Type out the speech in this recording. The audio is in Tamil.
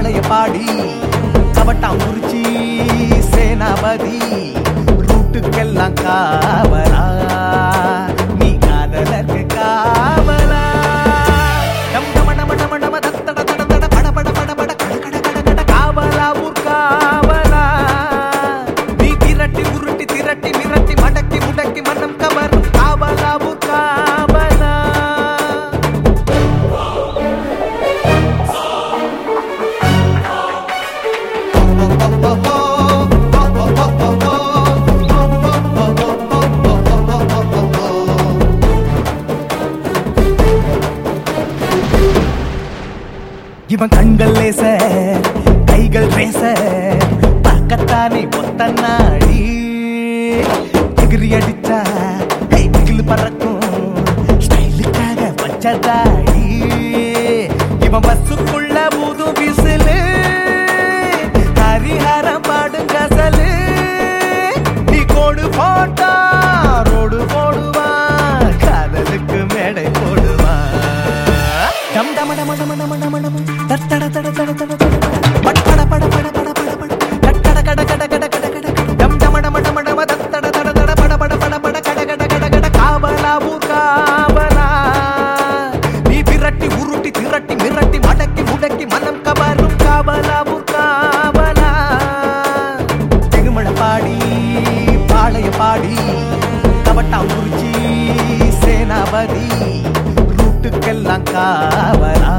பாளைய பாடி கவட்டாம் குறிச்சி சேனாபதி ரூட்டுக்கெல்லாம் காவலா நீ காதலர்க்கு காவலா டம் டம டம டம டம தத்தட தட தட பட பட பட பட கட கட கட கட காவலா ஊர் காவலா நீ திரட்டி உருட்டி திரட்டி மிரட்டி மடக்கி முடக்கி மனம் கவரும் காவலா ஊர் காவலா இவன் கண்கள் லேச கைகள் ரேச பார்க்கத்தானே ஒத்த நாடி எகிரி அடிச்சா கை திகில் பறக்கும் ஸ்டைலுக்காக வச்சதாடி இவன் பஸ்ஸுக்குள்ள புது விசிலு ஹரிஹரம் பாடும் கசலு நீ கோடு போட்டா ரோடு போடுவான் காதலுக்கு மேடை போடுவான் டம் டம டம டம டம டம டம தட்டட தட தட தட தட பட பட பட பட பட பட பட கட்டட கட கட கட கட கட டம் டம டம டம டம தட்டட தட தட பட பட பட பட கட கட கட கட காவலா ஊர் காவலா நீ விரட்டி உருட்டி திரட்டி மிரட்டி மடக்கி முடக்கி மனம் கவரும் காவலா ஊர் காவலா திருமண பாடி பாளைய பாடி கவட்டாம் குறிச்சி சேனாபதி ரூட்டுக்கெல்லாம் காவலா